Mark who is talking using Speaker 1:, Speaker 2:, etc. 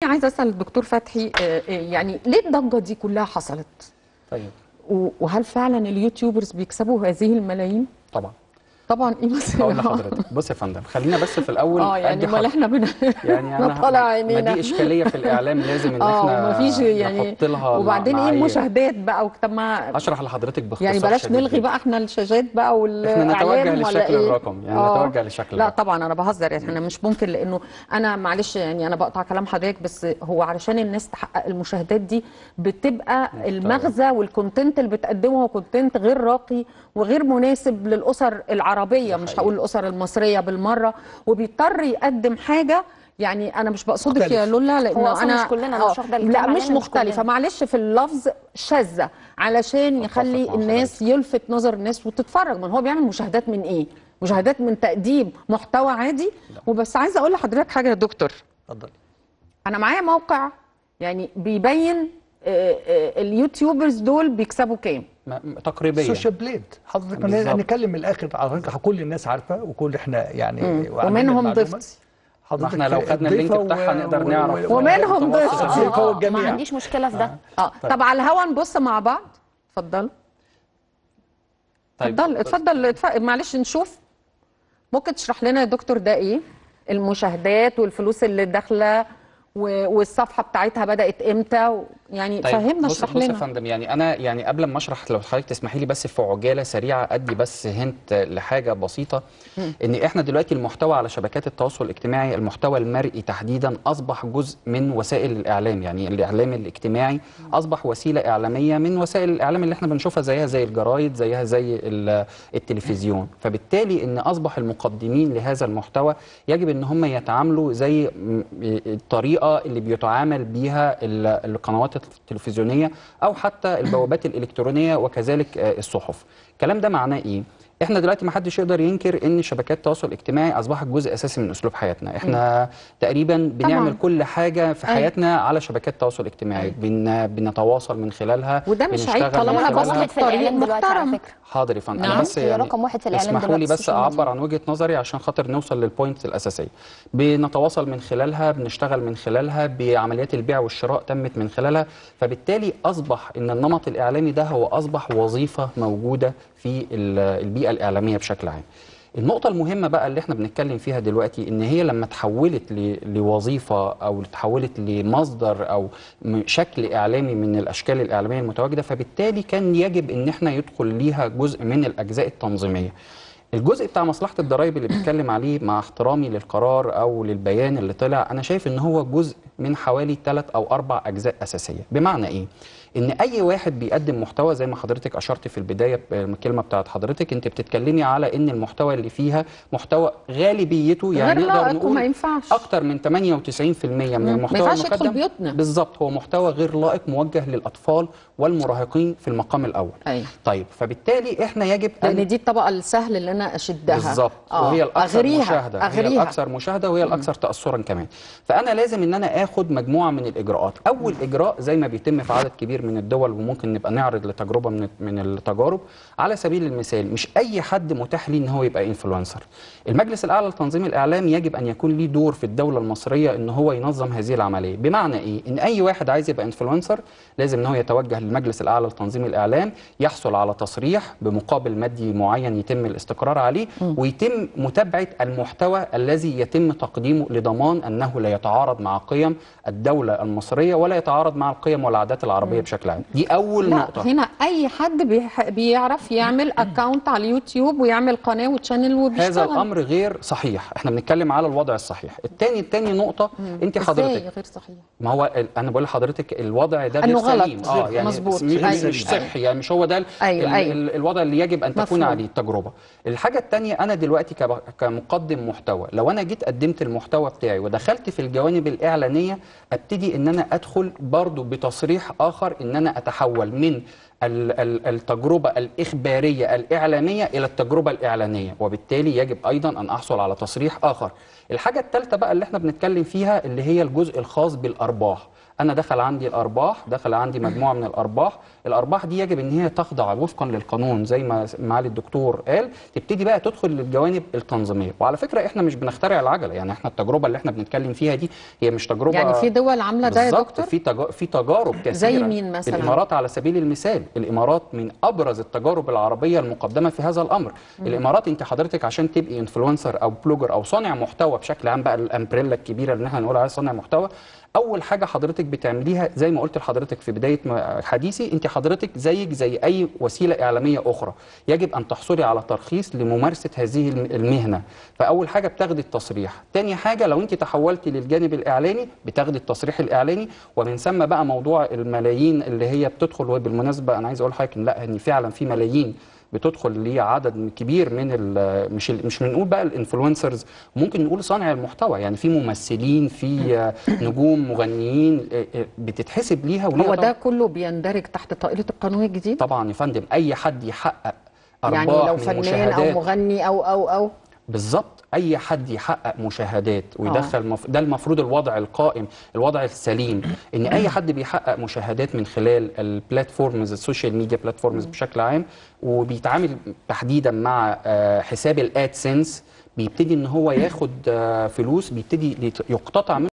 Speaker 1: عايزه اسال الدكتور فتحي آه، آه، يعني ليه الضجه دي كلها حصلت
Speaker 2: طيب
Speaker 1: و- وهل فعلا اليوتيوبرز بيكسبوا هذه الملايين
Speaker 2: طبعا
Speaker 1: طبعا ايه مثلا
Speaker 2: هقول لحضرتك بص يا فندم خلينا بس في الاول
Speaker 1: اه يعني
Speaker 2: أدي
Speaker 1: امال
Speaker 2: حض-
Speaker 1: احنا بن...
Speaker 2: يعني انا
Speaker 1: نطلع
Speaker 2: ما
Speaker 1: عينينا
Speaker 2: دي اشكاليه في الاعلام لازم ان
Speaker 1: اه
Speaker 2: احنا
Speaker 1: مفيش يعني
Speaker 2: نحط لها
Speaker 1: وبعدين ايه
Speaker 2: معايير.
Speaker 1: المشاهدات بقى طب ما
Speaker 2: اشرح لحضرتك باختصار
Speaker 1: يعني بلاش
Speaker 2: شديد
Speaker 1: نلغي
Speaker 2: جداً.
Speaker 1: بقى احنا الشاشات بقى والاعلام
Speaker 2: احنا نتوجه
Speaker 1: ولا
Speaker 2: للشكل
Speaker 1: ايه
Speaker 2: الرقمي يعني
Speaker 1: آه.
Speaker 2: نتوجه للشكل
Speaker 1: لا
Speaker 2: الرقمي
Speaker 1: طبعا انا بهزر يعني احنا مش ممكن لانه انا معلش يعني انا بقطع كلام حضرتك بس هو علشان الناس تحقق المشاهدات دي بتبقى المغزى والكونتنت اللي بتقدمه هو كونتنت غير راقي وغير مناسب للاسر العربيه مش
Speaker 2: حقيقي.
Speaker 1: هقول الاسر المصريه بالمره وبيضطر يقدم حاجه يعني انا مش بقصدك
Speaker 3: مختلف.
Speaker 1: يا لولا لانه
Speaker 4: أصلاً
Speaker 1: انا
Speaker 4: مش كلنا،
Speaker 1: آه،
Speaker 4: مش واخدة الكلام
Speaker 1: لا
Speaker 4: علينا،
Speaker 1: مش
Speaker 4: مش
Speaker 1: مختلفه
Speaker 4: كلنا.
Speaker 1: معلش في اللفظ شاذه علشان يخلي
Speaker 2: مع
Speaker 1: الناس يلفت نظر الناس وتتفرج من هو بيعمل مشاهدات من ايه مشاهدات من تقديم محتوى عادي وبس عايزه اقول لحضرتك حاجه يا دكتور
Speaker 3: اتفضل
Speaker 1: انا معايا موقع يعني بيبين آه، آه، اليوتيوبرز دول بيكسبوا كام
Speaker 2: ما- تقريبا
Speaker 3: سوشيال بليد حضرتك
Speaker 2: بالظبط.
Speaker 3: هنتكلم من الاخر حضرتك كل الناس عارفه وكل احنا يعني وعندنا
Speaker 1: ومنهم
Speaker 3: المعلومة.
Speaker 1: ضيفتي
Speaker 2: ما احنا لو خدنا اللينك
Speaker 3: ضيفة
Speaker 2: بتاعها نقدر نعرف.
Speaker 1: ومنهم
Speaker 2: متوسط
Speaker 1: ضيفتي.
Speaker 2: الزيت.
Speaker 3: الضيفة
Speaker 4: ما
Speaker 3: والجميع
Speaker 4: عنديش مشكله في ده
Speaker 1: اه طب على الهوا نبص مع بعض اتفضل
Speaker 2: طيب
Speaker 1: اتفضل اتفضل اتفضل معلش نشوف ممكن تشرح لنا يا دكتور ده ايه المشاهدات والفلوس اللي داخله و- والصفحه بتاعتها بدات امتى و- يعني
Speaker 2: طيب
Speaker 1: فهمنا
Speaker 2: بص
Speaker 1: اشرح
Speaker 2: بص يا
Speaker 1: لنا
Speaker 2: فندم يعني انا يعني قبل ما اشرح لو حضرتك تسمحي لي بس في عجاله سريعه ادي بس هنت لحاجه بسيطه ان احنا دلوقتي المحتوى على شبكات التواصل الاجتماعي المحتوى المرئي تحديدا اصبح جزء من وسائل الاعلام يعني الاعلام الاجتماعي اصبح وسيله اعلاميه من وسائل الاعلام اللي احنا بنشوفها زيها زي الجرايد زيها زي ال- التلفزيون فبالتالي ان اصبح المقدمين لهذا المحتوى يجب ان هم يتعاملوا زي م- الطريقه اللي بيتعامل بيها ال- القنوات التلفزيونيه او حتى البوابات الالكترونيه وكذلك آه، الصحف الكلام ده معناه ايه احنا دلوقتي ما حدش يقدر ينكر ان شبكات التواصل الاجتماعي اصبحت جزء اساسي من اسلوب حياتنا احنا تقريبا بنعمل
Speaker 1: طبعاً.
Speaker 2: كل حاجه في
Speaker 1: أيوة.
Speaker 2: حياتنا على شبكات التواصل الاجتماعي بن... بنتواصل من خلالها
Speaker 1: وده مش عيب
Speaker 2: بنشتغل
Speaker 1: طالما
Speaker 2: من
Speaker 1: أنا
Speaker 2: خلالها.
Speaker 1: بسطت
Speaker 4: في الاعلام
Speaker 1: طريق
Speaker 4: دلوقتي على
Speaker 1: محترم.
Speaker 4: فكره
Speaker 2: حاضر يا فندم
Speaker 1: نعم.
Speaker 2: انا بس
Speaker 4: هي
Speaker 2: يعني
Speaker 4: رقم واحد في الإعلام
Speaker 2: اسمحوا لي
Speaker 4: دلوقتي
Speaker 2: بس
Speaker 4: السوشيال ميديا.
Speaker 2: اعبر عن وجهه نظري عشان خاطر نوصل للبوينت الاساسيه بنتواصل من خلالها بنشتغل من خلالها بعمليات البيع والشراء تمت من خلالها فبالتالي اصبح ان النمط الاعلامي ده هو اصبح وظيفه موجوده في ال- البيئه الاعلاميه بشكل عام النقطة المهمة بقى اللي احنا بنتكلم فيها دلوقتي ان هي لما تحولت ل- لوظيفة او تحولت لمصدر او م- شكل اعلامي من الاشكال الاعلامية المتواجدة فبالتالي كان يجب ان احنا يدخل ليها جزء من الاجزاء التنظيمية الجزء بتاع مصلحة الضرائب اللي بيتكلم عليه مع احترامي للقرار او للبيان اللي طلع انا شايف ان هو جزء من حوالي ثلاث او اربع اجزاء اساسية بمعنى ايه ان اي واحد بيقدم محتوى زي ما حضرتك اشرت في البدايه الكلمه بتاعت حضرتك انت بتتكلمي على ان المحتوى اللي فيها محتوى غالبيته يعني
Speaker 1: غير
Speaker 2: نقدر
Speaker 1: لائق
Speaker 2: نقول
Speaker 1: وما ينفعش.
Speaker 2: اكتر من 98% من
Speaker 1: ما
Speaker 2: المحتوى
Speaker 1: ينفعش يدخل
Speaker 2: المقدم
Speaker 1: بيوتنا.
Speaker 2: بالظبط هو محتوى غير لائق موجه للاطفال والمراهقين في المقام الاول
Speaker 1: أيوة.
Speaker 2: طيب فبالتالي احنا يجب
Speaker 1: لان دي الطبقه السهل اللي انا اشدها
Speaker 2: بالظبط
Speaker 1: آه.
Speaker 2: وهي الاكثر
Speaker 1: أغريها.
Speaker 2: مشاهده هي
Speaker 1: أغريها.
Speaker 2: الاكثر مشاهده وهي الاكثر تاثرا كمان فانا لازم ان انا اخد مجموعه من الاجراءات اول اجراء زي ما بيتم في عدد كبير من الدول وممكن نبقى نعرض لتجربه من من التجارب على سبيل المثال مش اي حد متاح ليه ان هو يبقى انفلونسر المجلس الاعلى لتنظيم الاعلام يجب ان يكون ليه دور في الدوله المصريه ان هو ينظم هذه العمليه بمعنى ايه ان اي واحد عايز يبقى انفلونسر لازم ان هو يتوجه للمجلس الاعلى لتنظيم الاعلام يحصل على تصريح بمقابل مادي معين يتم الاستقرار عليه ويتم متابعه المحتوى الذي يتم تقديمه لضمان انه لا يتعارض مع قيم الدوله المصريه ولا يتعارض مع القيم والعادات العربيه بشكل عام دي اول
Speaker 1: لا
Speaker 2: نقطه
Speaker 1: هنا اي حد بيح- بيعرف يعمل اكونت على اليوتيوب ويعمل قناه وتشانل وبيشتغل
Speaker 2: هذا الامر غير صحيح احنا بنتكلم على الوضع الصحيح الثاني الثاني نقطه انت
Speaker 1: ازاي
Speaker 2: حضرتك
Speaker 1: غير صحيح
Speaker 2: ما هو ال- انا بقول لحضرتك الوضع ده
Speaker 1: إنه
Speaker 2: غير
Speaker 1: غلط.
Speaker 2: سليم اه يعني
Speaker 1: مظبوط.
Speaker 2: مش,
Speaker 1: أيوة.
Speaker 2: مش صحي يعني مش هو ده ال-
Speaker 1: أيوة،
Speaker 2: ال-
Speaker 1: أيوة.
Speaker 2: ال- الوضع اللي يجب ان تكون
Speaker 1: مفهوم.
Speaker 2: عليه التجربه الحاجه الثانيه انا دلوقتي كب- كمقدم محتوى لو انا جيت قدمت المحتوى بتاعي ودخلت في الجوانب الاعلانيه ابتدي ان انا ادخل برضو بتصريح اخر ان انا اتحول من ال- ال- التجربة الإخبارية الإعلامية إلى التجربة الإعلانية وبالتالي يجب أيضا أن أحصل على تصريح آخر الحاجة الثالثة بقى اللي احنا بنتكلم فيها اللي هي الجزء الخاص بالأرباح أنا دخل عندي الأرباح دخل عندي مجموعة من الأرباح الأرباح دي يجب أن هي تخضع وفقا للقانون زي ما معالي الدكتور قال تبتدي بقى تدخل للجوانب التنظيمية وعلى فكرة احنا مش بنخترع العجلة يعني احنا التجربة اللي احنا بنتكلم فيها دي هي مش تجربة
Speaker 1: يعني في دول عامله ده يا
Speaker 2: بالظبط
Speaker 1: دكتور
Speaker 2: في تجا... في تجارب كثيره
Speaker 1: زي مين مثلاً؟
Speaker 2: الامارات على سبيل المثال الامارات من ابرز التجارب العربيه المقدمه في هذا الامر الامارات انت حضرتك عشان تبقي انفلونسر او بلوجر او صانع محتوى بشكل عام بقى الامبريلا الكبيره اللي احنا نقول عليها صانع محتوى اول حاجه حضرتك بتعمليها زي ما قلت لحضرتك في بدايه ما- حديثي انت حضرتك زيك زي اي وسيله اعلاميه اخرى يجب ان تحصلي على ترخيص لممارسه هذه الم- المهنه فاول حاجه بتاخدي التصريح تاني حاجه لو انت تحولتي للجانب الاعلاني بتاخدي التصريح الاعلاني ومن ثم بقى موضوع الملايين اللي هي بتدخل وبالمناسبه انا عايز اقول لحضرتك إن لا ان فعلا في ملايين بتدخل لعدد كبير من ال مش ال مش بنقول بقى الانفلونسرز ممكن نقول صانع المحتوى يعني في ممثلين في آه، نجوم مغنيين آه، آه، بتتحسب ليها وليها
Speaker 1: هو
Speaker 2: طبعاً-
Speaker 1: ده كله بيندرج تحت طائله القانون الجديد
Speaker 2: طبعا يا فندم اي حد يحقق ارباح
Speaker 1: يعني لو
Speaker 2: من
Speaker 1: فنان او
Speaker 2: مشاهدات
Speaker 1: مغني او او او
Speaker 2: بالظبط اي حد يحقق مشاهدات ويدخل مف... ده المفروض الوضع القائم الوضع السليم ان اي حد بيحقق مشاهدات من خلال البلاتفورمز السوشيال ميديا بلاتفورمز بشكل عام وبيتعامل تحديدا مع آه، حساب الادسنس بيبتدي ان هو ياخد آه، فلوس بيبتدي يقتطع منه